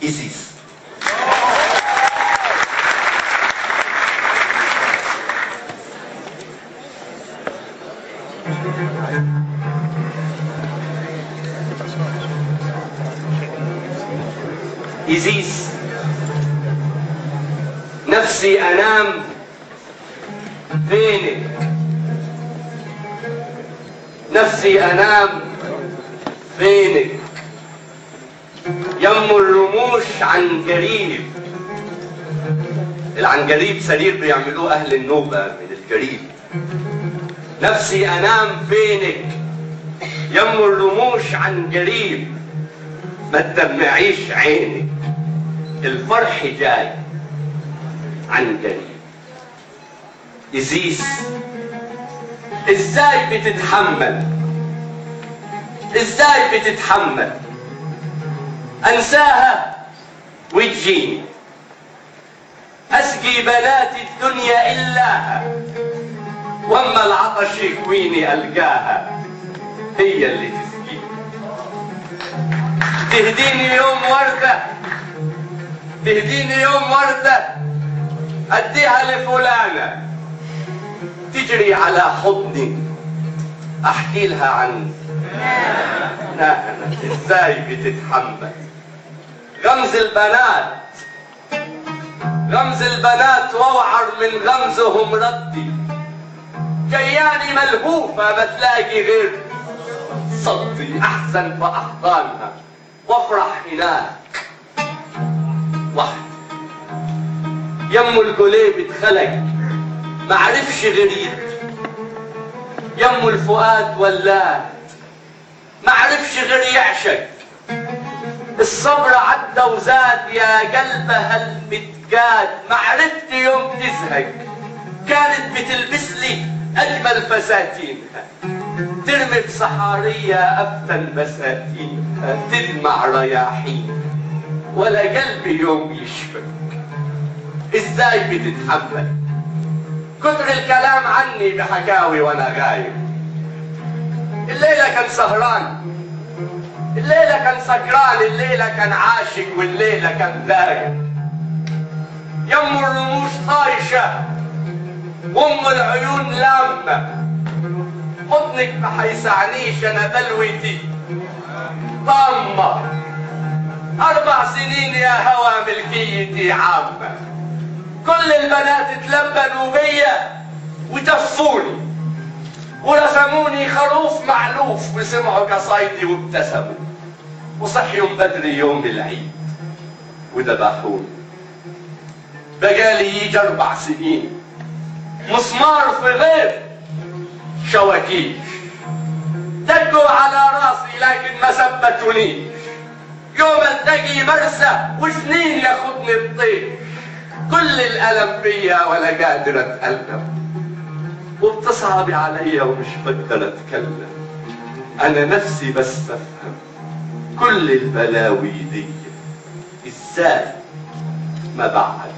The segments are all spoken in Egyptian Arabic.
إيزيس إيزيس نفسي أنام فينك نفسي أنام فينك يم الرموش عنجريب العنجريب سرير بيعملوه أهل النوبة من الجريب نفسي أنام فينك يم الرموش عنجريب ما تدمعيش عينك الفرح جاي عن قريب إزيس ازاي بتتحمل ازاي بتتحمل انساها وتجيني اسقي بنات الدنيا الاها واما العطش يكويني القاها هي اللي تسقيني تهديني يوم وردة تهديني يوم وردة اديها لفلانة تجري على حضني احكي لها عن نهنة ازاي بتتحمل غمز البنات غمز البنات واوعر من غمزهم ردي جياني ملهوفة ما تلاقي غير صدي احزن في احضانها وافرح هناك وحدي يم الجليب اتخلق ما عرفش غريب يم الفؤاد ولاد ما عرفش غير يعشق الصبر عدى وزاد يا قلبها المتجاد ما عرفت يوم تزهق كانت بتلبس لي اجمل فساتينها ترمي بصحارية افتن بساتينها تدمع رياحين ولا قلبي يوم يشفق ازاي بتتحمل كتر الكلام عني بحكاوي وانا غايب الليله كان سهران الليله كان سكران الليله كان عاشق والليله كان دايب يم الرموش طايشه وام العيون لامه حضنك ما حيسعنيش انا بلوتي طامه اربع سنين يا هوى ملكيتي عامه كل البنات اتلبنوا بيا وتفوني ورسموني خروف معلوف وسمعوا قصايدي وابتسموا وصحيوا بدري يوم العيد وذبحوني بقالي يجي اربع سنين مسمار في غير شواكيش دقوا على راسي لكن ما ثبتونيش يوم التقي مرسى وسنين ياخدني الطيش كل الألم فيا ولا قادر أتألم وبتصعب عليا ومش بقدر أتكلم أنا نفسي بس أفهم كل البلاوي دي إزاي ما بعد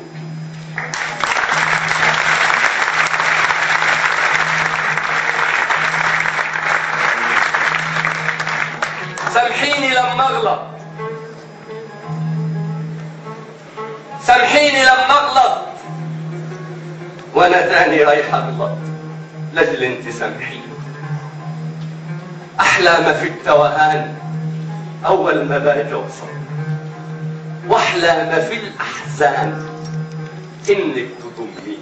سامحيني لما اغلط سامحيني لما اغلط وانا تاني رايح اغلط لاجل انت سامحيني احلى ما في التوهان اول ما باجي اوصل واحلى ما في الاحزان انك تضميني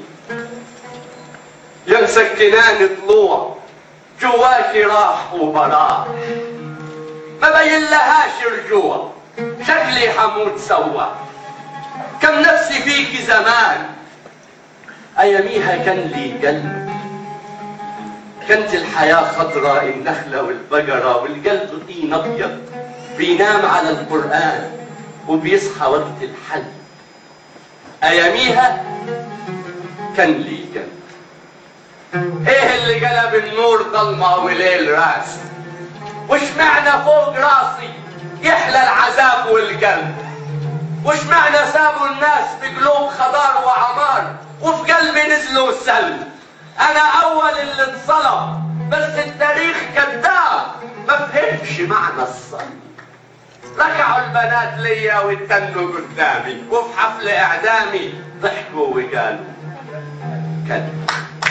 يا مسكناني طلوع جواكي راح وبراح ما بين لهاش رجوع شكلي حموت سوا كم نفسي فيك زمان اياميها كان لي قلب كانت الحياة خضراء النخلة والبقرة والقلب طين أبيض بينام على القرآن وبيصحى وقت الحل أياميها كان لي قلب ايه اللي قلب النور ضلمة وليل راسي وش معنى فوق راسي يحلى العذاب والقلب وش معنى سابوا الناس بقلوب خضار وعمار وفي قلبي نزلوا السلب انا اول اللي انصلب بس التاريخ كذاب ما فهمش معنى الصلب ركعوا البنات ليا واتنوا قدامي وفي حفل اعدامي ضحكوا وقالوا كذب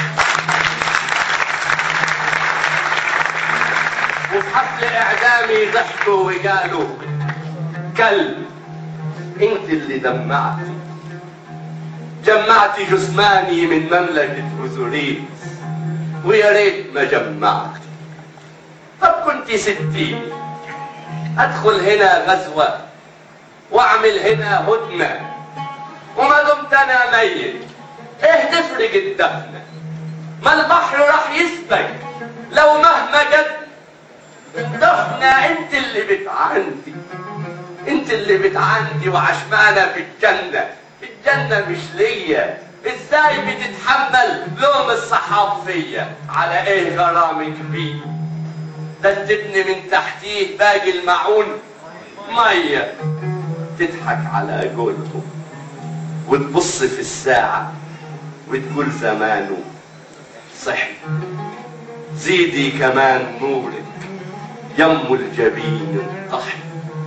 وفي حفل اعدامي ضحكوا وقالوا كلب انت اللي دمعتي جمعتي جثماني من مملكة اوزوريس ويا ريت ما جمعتي طب كنت ستيني ادخل هنا غزوة واعمل هنا هدنة وما دمت انا ميت ايه تفرق الدفنة ما البحر راح يسبك لو مهما جد دفنة انت اللي بتعندي انت اللي بتعندي وعشمانة في الجنة الجنة مش ليا ازاي بتتحمل لوم الصحاب فيا على ايه غرامك بيه ده تبني من تحتيه باقي المعون مية تضحك على قولهم وتبص في الساعة وتقول زمانه صحي زيدي كمان نورك يم الجبين انطحي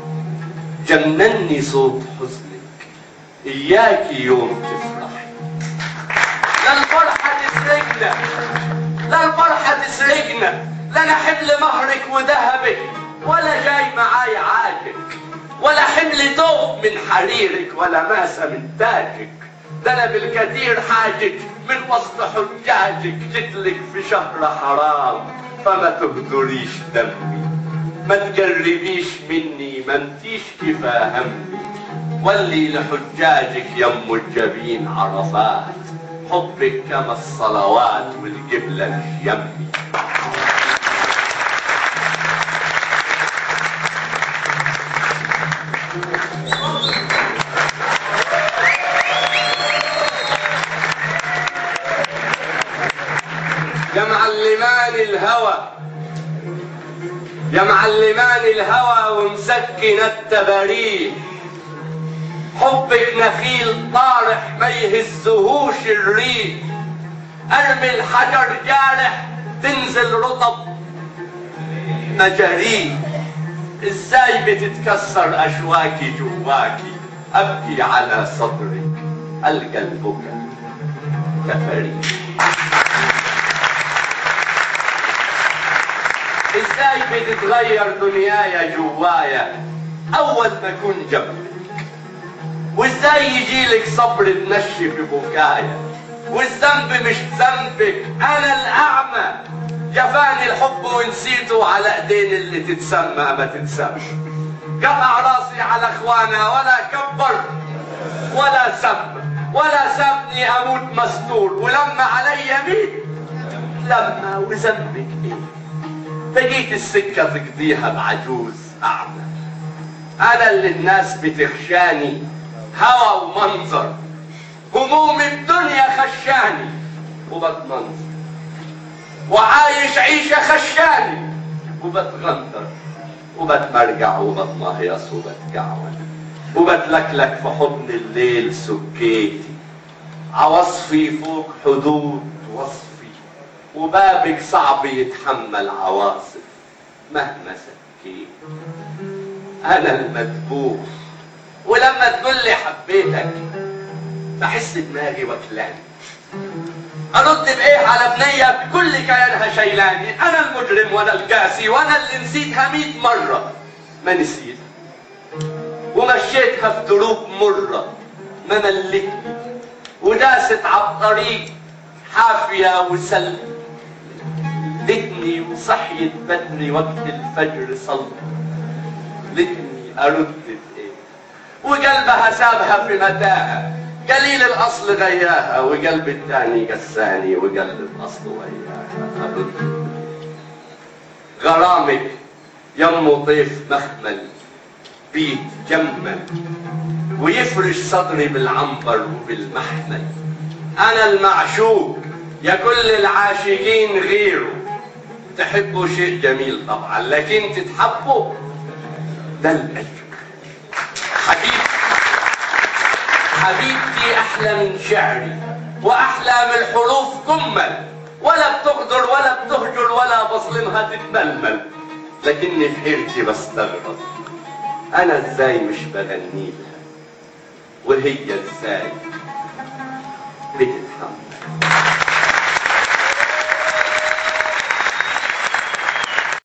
جنني صوت حزنك إياك يوم تفرحي لا الفرحة تسرقنا لا الفرحة تسرقنا لا أنا حمل مهرك وذهبك ولا جاي معاي عاجك ولا حمل ثوب من حريرك ولا ماسة من تاجك ده أنا بالكثير حاجك من وسط حجاجك جيتلك في شهر حرام فما تهدريش دمي ما تقربيش مني ما انتيش كفا همي ولي لحجاجك يم الجبين عرفات حبك كما الصلوات والقبلة مش يمي يا معلمان الهوى يا معلمان الهوى ومسكن التباريح حبك نخيل طارح ما يهزهوش الريح ارمي الحجر جارح تنزل رطب مجاريح ازاي بتتكسر اشواكي جواكي ابكي على صدرك القى البكا كفريح ازاي بتتغير دنيايا جوايا اول ما اكون جنبك وازاي يجيلك صبر تنشي في بكايا والذنب مش ذنبك انا الاعمى جفاني الحب ونسيته على ايدين اللي تتسمى ما تتسمى قطع راسي على اخوانا ولا كبر ولا سب ولا سابني اموت مستور ولما علي مين لما وذنبك ايه بقيت السكة تقضيها بعجوز أعمى أنا اللي الناس بتخشاني هوى ومنظر هموم الدنيا خشاني وبتمنظر وعايش عيشة خشاني وبتغندر وبتمرجع وبتمهيص وبتقعود وبتلكلك في حضن الليل سكيتي عواصفي فوق حدود وصفي وبابك صعب يتحمل عواصف مهما سكيت انا المذبوح ولما تقول لي حبيتك بحس دماغي وكلاني ارد بايه على بنيه كل كيانها شيلاني انا المجرم وانا القاسي وانا اللي نسيتها مئة مره ما نسيت ومشيتها في دروب مره ما ملتني وداست على الطريق حافيه وسلم لتني وصحيت بدري وقت الفجر صلى لتني ارد بايه وقلبها سابها في متاهه قليل الاصل غياها وقلب الثاني قساني وقلب الاصل وياها ارد غرامك يم طيف مخمل بيت جمل ويفرش صدري بالعنبر وبالمحمل انا المعشوق يا كل العاشقين غيره تحبوا شيء جميل طبعا لكن تتحبوا ده الاجر حبيبتي حبيبتي احلى من شعري واحلى من الحروف كمل ولا بتغدر ولا بتهجر ولا بظلمها تتململ لكني في حيرتي بستغرب انا ازاي مش بغني لها وهي ازاي بتتحمل